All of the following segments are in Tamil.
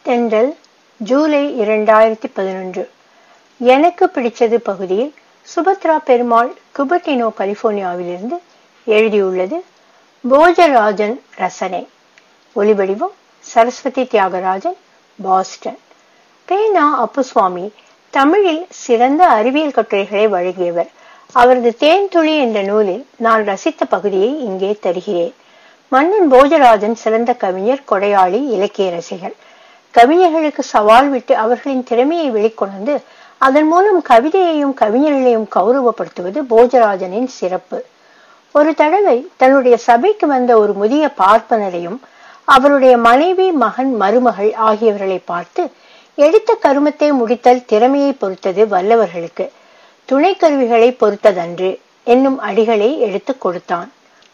தென்றல் ஜூலை இரண்டாயிரத்தி பதினொன்று எனக்கு பிடிச்சது பகுதியில் சுபத்ரா பெருமாள் குபர்டினோ கலிபோர்னியாவிலிருந்து எழுதியுள்ளது போஜராஜன் ரசனை ஒலிவடிவம் சரஸ்வதி தியாகராஜன் பாஸ்டன் பேனா அப்புசுவாமி தமிழில் சிறந்த அறிவியல் கட்டுரைகளை வழங்கியவர் அவரது தேன்துளி என்ற நூலில் நான் ரசித்த பகுதியை இங்கே தருகிறேன் மன்னன் போஜராஜன் சிறந்த கவிஞர் கொடையாளி இலக்கிய ரசிகர் கவிஞர்களுக்கு சவால் விட்டு அவர்களின் திறமையை வெளிக்கொணர்ந்து அதன் மூலம் கவிதையையும் கவிஞர்களையும் கௌரவப்படுத்துவது போஜராஜனின் சிறப்பு ஒரு தடவை தன்னுடைய சபைக்கு வந்த ஒரு முதிய பார்ப்பனரையும் அவருடைய மனைவி மகன் மருமகள் ஆகியவர்களை பார்த்து எடுத்த கருமத்தை முடித்தல் திறமையை பொறுத்தது வல்லவர்களுக்கு துணை கருவிகளை பொறுத்ததன்று என்னும் அடிகளை எடுத்துக் கொடுத்தான்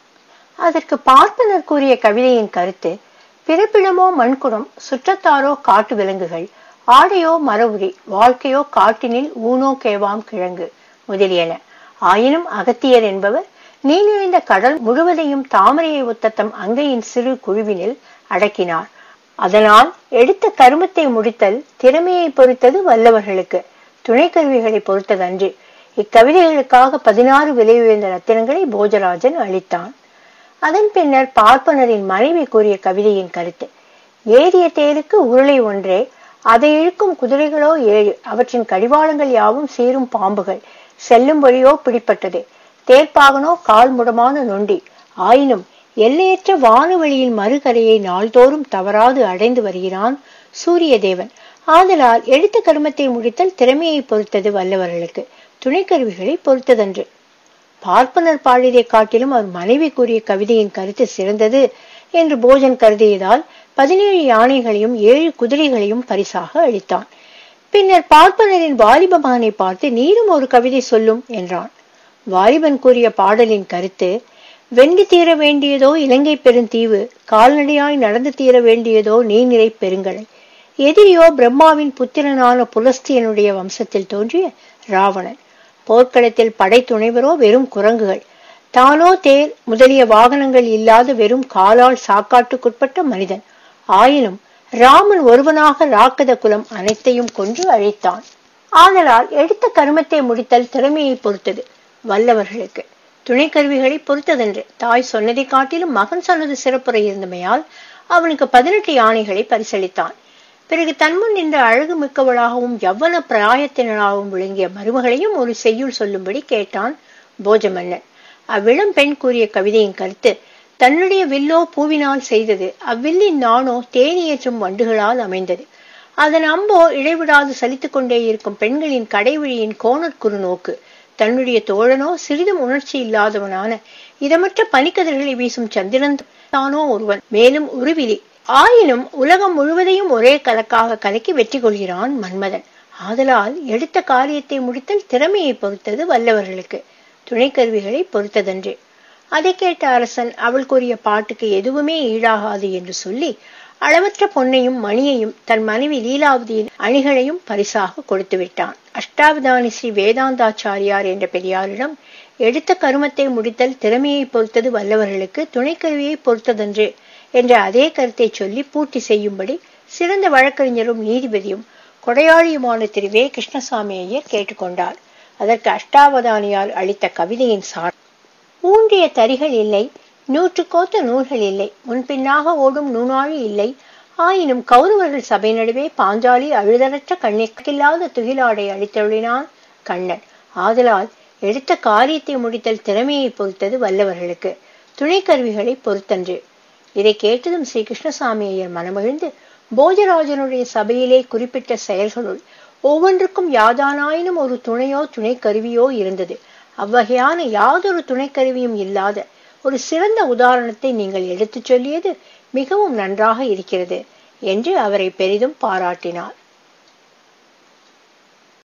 அதற்கு பார்ப்பனர் கூறிய கவிதையின் கருத்து பிறப்பிடமோ மண்குடம் சுற்றத்தாரோ காட்டு விலங்குகள் ஆடையோ மரவுரி வாழ்க்கையோ காட்டினில் ஊனோ கேவாம் கிழங்கு முதலியன ஆயினும் அகத்தியர் என்பவர் நீளிழிந்த கடல் முழுவதையும் தாமரையை ஒத்த தம் அங்கையின் சிறு குழுவினில் அடக்கினார் அதனால் எடுத்த கருமத்தை முடித்தல் திறமையை பொறுத்தது வல்லவர்களுக்கு துணை கருவிகளை பொறுத்ததன்று இக்கவிதைகளுக்காக பதினாறு விலை உயர்ந்த ரத்தினங்களை போஜராஜன் அளித்தான் அதன் பின்னர் பார்ப்பனரின் மனைவி கூறிய கவிதையின் கருத்து ஏறிய தேருக்கு உருளை ஒன்றே அதை இழுக்கும் குதிரைகளோ ஏழு அவற்றின் கடிவாளங்கள் யாவும் சீரும் பாம்புகள் செல்லும் வழியோ பிடிப்பட்டது தேர்ப்பாகனோ கால் முடமான நொண்டி ஆயினும் எல்லையற்ற வானவெளியின் மறுகரையை நாள்தோறும் தவறாது அடைந்து வருகிறான் சூரிய தேவன் ஆதலால் எழுத்து கருமத்தை முடித்தல் திறமையை பொறுத்தது வல்லவர்களுக்கு துணைக்கருவிகளை பொறுத்ததன்று பார்ப்பனர் பாடியதை காட்டிலும் அவர் மனைவி கூறிய கவிதையின் கருத்து சிறந்தது என்று போஜன் கருதியதால் பதினேழு யானைகளையும் ஏழு குதிரைகளையும் பரிசாக அளித்தான் பின்னர் பார்ப்பனரின் வாலிப மகனை பார்த்து நீரும் ஒரு கவிதை சொல்லும் என்றான் வாலிபன் கூறிய பாடலின் கருத்து வெண்டி தீர வேண்டியதோ இலங்கை பெருந்தீவு கால்நடையாய் நடந்து தீர வேண்டியதோ நீர்நிறை பெருங்கடல் எதிரியோ பிரம்மாவின் புத்திரனான புலஸ்தியனுடைய வம்சத்தில் தோன்றிய ராவணன் போர்க்களத்தில் படை துணைவரோ வெறும் குரங்குகள் தானோ தேர் முதலிய வாகனங்கள் இல்லாத வெறும் காலால் சாக்காட்டுக்குட்பட்ட மனிதன் ஆயினும் ராமன் ஒருவனாக ராக்கத குலம் அனைத்தையும் கொன்று அழித்தான் ஆதலால் எடுத்த கருமத்தை முடித்தல் திறமையை பொறுத்தது வல்லவர்களுக்கு துணை கருவிகளை பொறுத்ததென்று தாய் சொன்னதை காட்டிலும் மகன் சொன்னது சிறப்புரை இருந்தமையால் அவனுக்கு பதினெட்டு யானைகளை பரிசளித்தான் பிறகு தன்முன் நின்ற அழகு மிக்கவளாகவும் யவ்வன பிராயத்தினராகவும் விளங்கிய மருமகளையும் ஒரு செய்யுள் சொல்லும்படி கேட்டான் போஜமன்னன் அவ்விளம் பெண் கூறிய கவிதையின் கருத்து தன்னுடைய வில்லோ பூவினால் செய்தது அவ்வில்லின் நாணோ தேனியேற்றும் வண்டுகளால் அமைந்தது அதன் அம்போ இடைவிடாது சலித்துக் கொண்டே இருக்கும் பெண்களின் கடைவழியின் கோணற்குறு நோக்கு தன்னுடைய தோழனோ சிறிதும் உணர்ச்சி இல்லாதவனான இதமற்ற பனிக்கதிர்களை வீசும் சந்திரன் தானோ ஒருவன் மேலும் உருவிலி ஆயினும் உலகம் முழுவதையும் ஒரே கலக்காக கலக்கி வெற்றி கொள்கிறான் மன்மதன் ஆதலால் எடுத்த காரியத்தை முடித்தல் திறமையை பொறுத்தது வல்லவர்களுக்கு துணை கருவிகளை பொறுத்ததன்று அதை கேட்ட அரசன் அவள் கூறிய பாட்டுக்கு எதுவுமே ஈடாகாது என்று சொல்லி அளவற்ற பொன்னையும் மணியையும் தன் மனைவி லீலாவதியின் அணிகளையும் பரிசாக கொடுத்து விட்டான் அஷ்டாவதானி ஸ்ரீ வேதாந்தாச்சாரியார் என்ற பெரியாரிடம் எடுத்த கருமத்தை முடித்தல் திறமையை பொறுத்தது வல்லவர்களுக்கு துணைக்கருவியை பொறுத்ததன்று என்ற அதே கருத்தை சொல்லி பூர்த்தி செய்யும்படி சிறந்த வழக்கறிஞரும் நீதிபதியும் கொடையாளியுமான திரு வே கிருஷ்ணசாமி ஐயர் கேட்டுக்கொண்டார் அதற்கு அஷ்டாவதானியால் அளித்த கவிதையின் சார் ஊன்றிய தரிகள் இல்லை நூற்றுக்கோத்த நூல்கள் இல்லை முன்பின்னாக ஓடும் நூனாழி இல்லை ஆயினும் கௌரவர்கள் சபை நடுவே பாஞ்சாலி அழுதரற்ற கண்ணில்லாத துகிலாடை அளித்தொழினான் கண்ணன் ஆதலால் எடுத்த காரியத்தை முடித்தல் திறமையை பொறுத்தது வல்லவர்களுக்கு துணை கருவிகளை பொறுத்தன்று இதை கேட்டதும் ஸ்ரீ கிருஷ்ணசாமி ஐயர் மனமகிழ்ந்து போஜராஜனுடைய சபையிலே குறிப்பிட்ட செயல்களுள் ஒவ்வொன்றுக்கும் யாதானாயினும் ஒரு துணையோ துணை கருவியோ இருந்தது அவ்வகையான யாதொரு துணைக்கருவியும் இல்லாத ஒரு சிறந்த உதாரணத்தை நீங்கள் எடுத்துச் சொல்லியது மிகவும் நன்றாக இருக்கிறது என்று அவரை பெரிதும் பாராட்டினார்